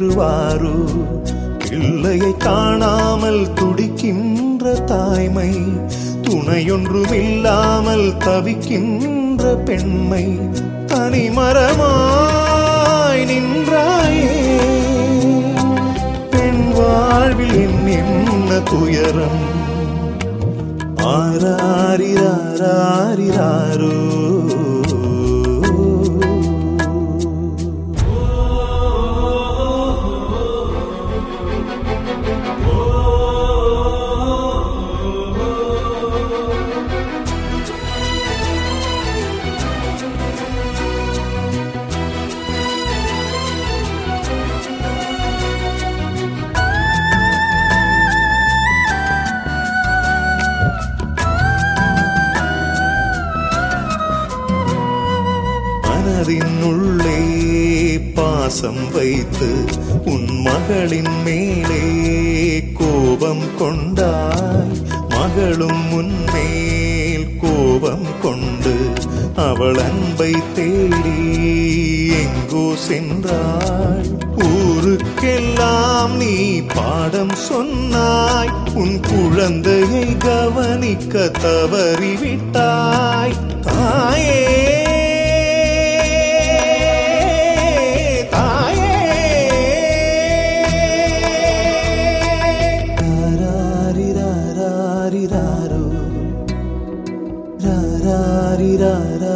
ஏற்றுவாரு பிள்ளையை காணாமல் துடிக்கின்ற தாய்மை துணையொன்றுமில்லாமல் தவிக்கின்ற பெண்மை தனிமரமாய் நின்றாயே பெண் வாழ்வில் என் என்ன துயரம் ஆராரிராரிராரோ மனதின் உள்ளே பாசம் வைத்து உன் மகளின் மேலே கோபம் கொண்டாய் மகளும் உன்மேல் கோபம் கொண்டு அவள் அன்பை தேடி எங்கோ சென்றாள் ஊருக்கெல்லாம் நீ பாடம் சொன்னாய் உன் குழந்தையை கவனிக்க தவறிவிட்டாய் தாயே தாயே ராராரிராரிராரோ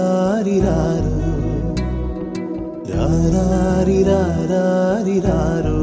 ராராரிராரிராரோ ராராரிராரிராரோ